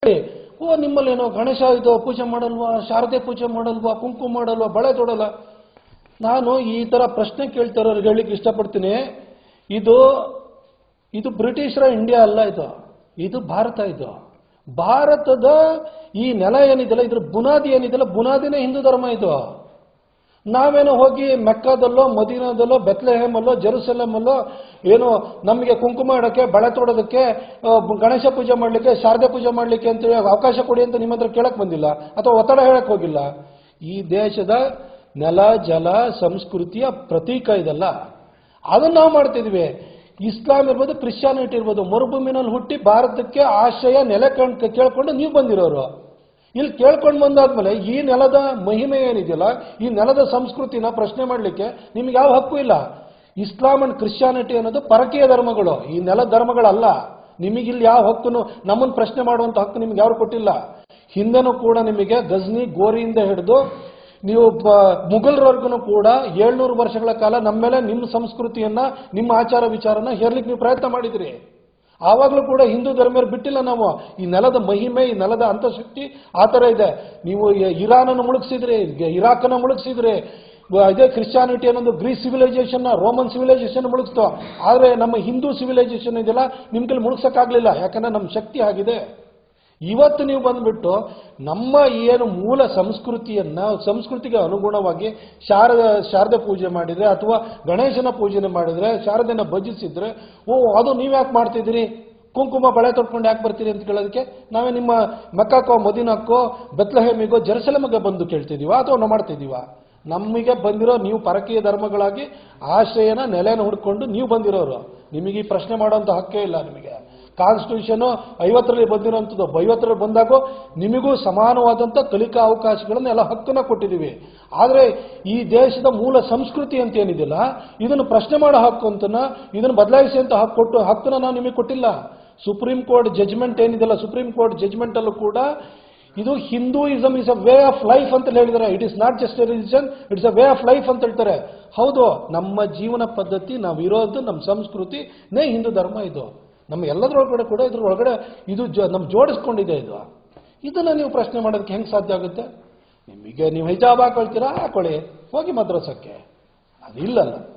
ಓ ನಿಮ್ಮಲ್ಲೇನೋ ಗಣೇಶ ಇದು ಪೂಜೆ ಮಾಡಲ್ವಾ ಶಾರದೆ ಪೂಜೆ ಮಾಡಲ್ವಾ ಕುಂಕುಮ ಮಾಡಲ್ವಾ ಬಳೆ ತೊಡಲ್ಲ ನಾನು ಈ ತರ ಪ್ರಶ್ನೆ ಕೇಳ್ತಾರವ್ರಿಗೆ ಹೇಳಿಕ್ಕೆ ಇಷ್ಟಪಡ್ತೀನಿ ಇದು ಇದು ಬ್ರಿಟಿಷರ ಇಂಡಿಯಾ ಅಲ್ಲ ಇದು ಇದು ಭಾರತ ಇದು ಭಾರತದ ಈ ನೆಲ ಏನಿದೆಯಲ್ಲ ಇದ್ರ ಬುನಾದಿ ಏನಿದೆಯಲ್ಲ ಬುನಾದಿನೇ ಹಿಂದೂ ಧರ್ಮ ಇದು ನಾವೇನೋ ಹೋಗಿ ಮೆಕ್ಕಾದಲ್ಲೋ ಮದೀನಾದಲ್ಲೋ ಬೆತ್ಲೆಹೇಮಲ್ಲೋ ಜೆರುಸಲಮಲ್ಲೋ ಏನೋ ನಮಗೆ ಕುಂಕುಮ ಇಡೋಕ್ಕೆ ಬಳೆ ತೊಡೋದಕ್ಕೆ ಆ, ಗಣೇಶ ಪೂಜೆ ಮಾಡಲಿಕ್ಕೆ ಶಾರದೆ ಪೂಜೆ ಮಾಡಲಿಕ್ಕೆ ಅಂತ ಹೇಳಿ ಅವಕಾಶ ಕೊಡಿ ಅಂತ ನಿಮ್ಮ ಹತ್ರ ಕೇಳಕ್ ಬಂದಿಲ್ಲ ಅಥವಾ ಒತ್ತಡ ಹೇಳಕ್ ಹೋಗಿಲ್ಲ ಈ ದೇಶದ ನೆಲ ಜಲ ಸಂಸ್ಕೃತಿಯ ಪ್ರತೀಕ ಇದಲ್ಲ ಅದನ್ನ ನಾವು ಮಾಡ್ತಿದ್ವಿ ಇಸ್ಲಾಂ ಇರ್ಬೋದು ಕ್ರಿಶ್ಚಿಯಾನಿಟಿ ಇರ್ಬೋದು ಮರುಭೂಮಿನಲ್ಲಿ ಹುಟ್ಟಿ ಭಾರತಕ್ಕೆ ಆಶ್ರಯ ನೆಲೆ ಕಂಡ್ ಕೇಳ್ಕೊಂಡು ನೀವು ಬಂದಿರೋರು ಇಲ್ಲಿ ಕೇಳ್ಕೊಂಡು ಬಂದಾದ್ಮೇಲೆ ಈ ನೆಲದ ಮಹಿಮೆ ಏನಿದೆಯಲ್ಲ ಈ ನೆಲದ ಸಂಸ್ಕೃತಿನ ಪ್ರಶ್ನೆ ಮಾಡಲಿಕ್ಕೆ ನಿಮ್ಗೆ ಯಾವ ಹಕ್ಕು ಇಲ್ಲ ಇಸ್ಲಾಂ ಅಂಡ್ ಕ್ರಿಶ್ಚಿಯಾನಿಟಿ ಅನ್ನೋದು ಪರಕೀಯ ಧರ್ಮಗಳು ಈ ನೆಲ ಧರ್ಮಗಳಲ್ಲ ನಿಮಗಿಲ್ಲಿ ಯಾವ ಹಕ್ಕನ್ನು ನಮ್ಮನ್ನು ಪ್ರಶ್ನೆ ಮಾಡುವಂತ ಹಕ್ಕು ನಿಮ್ಗೆ ಯಾರು ಕೊಟ್ಟಿಲ್ಲ ಹಿಂದೆನೂ ಕೂಡ ನಿಮಗೆ ಗಜ್ನಿ ಗೋರಿಯಿಂದ ಹಿಡಿದು ನೀವು ಮುಘಲ್ರವರೆಗೂ ಕೂಡ ಏಳ್ನೂರು ವರ್ಷಗಳ ಕಾಲ ನಮ್ಮ ಮೇಲೆ ನಿಮ್ಮ ಸಂಸ್ಕೃತಿಯನ್ನ ನಿಮ್ಮ ಆಚಾರ ವಿಚಾರನ ಹೇರ್ಲಿಕ್ಕೆ ನೀವು ಪ್ರಯತ್ನ ಮಾಡಿದ್ರಿ ಆವಾಗಲೂ ಕೂಡ ಹಿಂದೂ ಧರ್ಮೀಯರು ಬಿಟ್ಟಿಲ್ಲ ನಾವು ಈ ನೆಲದ ಮಹಿಮೆ ಈ ನೆಲದ ಅಂತಃಶಕ್ತಿ ಆ ಥರ ಇದೆ ನೀವು ಇ- ಇರಾನನ್ನು ಮುಳುಗಿಸಿದ್ರಿ ಇರಾಕನ್ನು ಮುಳುಗಿಸಿದ್ರಿ ವ- ಇದೇ ಕ್ರಿಶ್ಚಿಯಾನಿಟಿ ಅನ್ನೋದು ಗ್ರೀಸ್ ಸಿವಿಲೈಸೇಷನ್ ರೋಮನ್ ಸಿವಿಲೈಸೇಷನ್ ಮುಳುಗಿಸ್ತು ಆದರೆ ನಮ್ಮ ಹಿಂದೂ ಸಿವಿಲೈಸೇಷನ್ ಇದೆಯಲ್ಲ ನಿಮ್ ಕೈಲಿ ಮುಳುಗ್ಸಕ್ಕಾಗ್ಲಿಲ್ಲ ಯಾಕಂದ್ರೆ ನಮ್ಮ ಶಕ್ತಿ ಆಗಿದೆ ಇವತ್ತು ನೀವು ಬಂದ್ಬಿಟ್ಟು ನಮ್ಮ ಏನು ಮೂಲ ಸಂಸ್ಕೃತಿಯನ್ನ ಸಂಸ್ಕೃತಿಗೆ ಅನುಗುಣವಾಗಿ ಶಾರದ ಶಾರದೆ ಪೂಜೆ ಮಾಡಿದ್ರೆ ಅಥವಾ ಗಣೇಶನ ಪೂಜನೆ ಮಾಡಿದ್ರೆ ಶಾರದೆನ ಭಜಿಸಿದ್ರೆ ಓ ಅದು ನೀವ್ಯಾಕೆ ಮಾಡ್ತಿದ್ದೀರಿ ಕುಂಕುಮ ಬಳೆ ತೊಟ್ಕೊಂಡು ಯಾಕೆ ಬರ್ತೀರಿ ಅಂತ ಕೇಳೋದಕ್ಕೆ ನಾವೇ ನಿಮ್ಮ ಮೆಕ್ಕಾಕೋ ಮದಿನಕ್ಕೋ ಬೆತ್ಲಹೇಮಿಗೋ ಜೆರುಸಲೇಮಿಗೆ ಬಂದು ಕೇಳ್ತಿದೀವ ಅಥವಾ ನಾವು ಮಾಡ್ತಿದೀವ ನಮಗೆ ಬಂದಿರೋ ನೀವು ಪರಕೀಯ ಧರ್ಮಗಳಾಗಿ ಆಶ್ರಯನ ನೆಲೆನ ಹುಡ್ಕೊಂಡು ನೀವು ಬಂದಿರೋರು ನಿಮಗೆ ಈ ಪ್ರಶ್ನೆ ಮಾಡುವಂತ ಹಕ್ಕೇ ಇಲ್ಲ ನಿಮಗೆ ಕಾನ್ಸ್ಟಿಟ್ಯೂಷನ್ ಐವತ್ತರಲ್ಲಿ ಬಂದಿರೋಂಥದ್ದು ಐವತ್ತರಲ್ಲಿ ಬಂದಾಗ ನಿಮಗೂ ಸಮಾನವಾದಂಥ ಕಲಿಕಾ ಅವಕಾಶಗಳನ್ನ ಎಲ್ಲ ಹಕ್ಕನ್ನ ಕೊಟ್ಟಿದ್ದೀವಿ ಆದರೆ ಈ ದೇಶದ ಮೂಲ ಸಂಸ್ಕೃತಿ ಅಂತ ಏನಿದೆಯಲ್ಲ ಇದನ್ನು ಪ್ರಶ್ನೆ ಮಾಡೋ ಹಕ್ಕು ಅಂತನ ಇದನ್ನು ಬದಲಾಯಿಸಿ ಅಂತ ಹಕ್ಕು ಕೊಟ್ಟು ಹಕ್ಕನ್ನ ನಾವು ನಿಮಗೆ ಕೊಟ್ಟಿಲ್ಲ ಸುಪ್ರೀಂ ಕೋರ್ಟ್ ಜಜ್ಮೆಂಟ್ ಏನಿದೆಯಲ್ಲ ಸುಪ್ರೀಂ ಕೋರ್ಟ್ ಜಜ್ಮೆಂಟ್ ಅಲ್ಲೂ ಕೂಡ ಇದು Hinduism is a way of life ಅಂತ ಹೇಳಿದ್ದಾರೆ it is not just a religion it's a way of life ಅಂತ ಹೇಳ್ತಾರೆ ಹೌದು ನಮ್ಮ ಜೀವನ ಪದ್ಧತಿ ನಾವು ಇರೋದು ನಮ್ಮ ಸಂಸ್ಕೃತಿನೇ ಹಿಂದೂ ಧರ್ಮ ಇದು ನಮ್ಮ ಎಲ್ಲದರೊಳಗಡೆ ಕೂಡ ಇದ್ರ ಒಳಗಡೆ ಇದು ಜ ನಮ್ಮ ಜೋಡಿಸ್ಕೊಂಡಿದೆ ಇದು ಇದನ್ನ ನೀವು ಪ್ರಶ್ನೆ ಮಾಡೋದಕ್ಕೆ ಹೆಂಗೆ ಸಾಧ್ಯ ಆಗುತ್ತೆ ನಿಮಗೆ ನೀವು ಹಿಜಾಬ್ ಹಾಕೊಳ್ತೀರಾ ಹಾಕೊಳ್ಳಿ ಹೋಗಿ ಮದ್ರಸಕ್ಕೆ ಅದಿಲ್ಲಲ್ಲ